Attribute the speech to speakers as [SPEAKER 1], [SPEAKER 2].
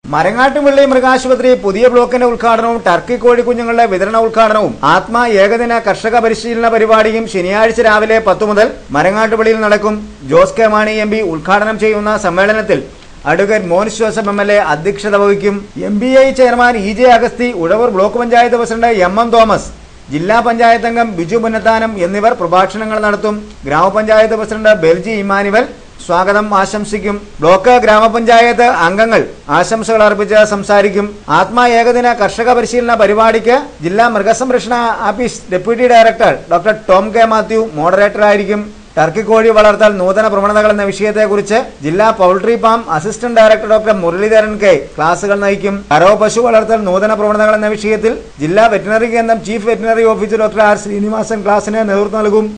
[SPEAKER 1] മരങ്ങാട്ടുപള്ളി മൃഗാശുപത്രി പുതിയ ബ്ലോക്കിന്റെ ഉദ്ഘാടനവും ടർക്കി കോഴിക്കുഞ്ഞുങ്ങളുടെ വിതരണ ഉദ്ഘാടനവും ആത്മ ഏകദിന കർഷക പരിശീലന പരിപാടിയും ശനിയാഴ്ച രാവിലെ പത്തു മുതൽ മരങ്ങാട്ടുപള്ളിയിൽ നടക്കും Jose K Mani M P ഉദ്ഘാടനം ചെയ്യുന്ന സമ്മേളനത്തിൽ advocate Mons Joseph M L A അധ്യക്ഷത വഹിക്കും M B I chairman E J Agasthi Uzhavoor block panchayat president M M Thomas ജില്ലാ പഞ്ചായത്ത് അംഗം ബിജു പുന്നത്താനം എന്നിവർ പ്രഭാഷണങ്ങൾ നടത്തും ഗ്രാമപഞ്ചായത്ത് പ്രസിഡന്റ് ബെൽജി ഇമാനുവൽ സ്വാഗതം ആശംസിക്കും ബ്ലോക്ക് ഗ്രാമപഞ്ചായത്ത് അംഗങ്ങൾ ആശംസകൾ അർപ്പിച്ച് സംസാരിക്കും ആത്മാ ഏകദിന കർഷക പരിശീലന പരിപാടിക്ക് ജില്ലാ മൃഗസംരക്ഷണ office deputy director doctor Tom K Mathew moderator ആയിരിക്കും ടർക്കി കോഴി വളർത്തൽ നൂതന പ്രവണതകൾ എന്ന വിഷയത്തെക്കുറിച്ച് ജില്ലാ poultry farm assistant director doctor Muraleedharan K ക്ലാസുകൾ നയിക്കും കറോ പശു വളർത്തൽ നൂതന പ്രവണതകൾ എന്ന വിഷയത്തിൽ ജില്ലാ വെറ്റിനറി കേന്ദ്രം chief veterinary officer doctor R Srinivasan ക്ലാസിന് നേതൃത്വം നൽകും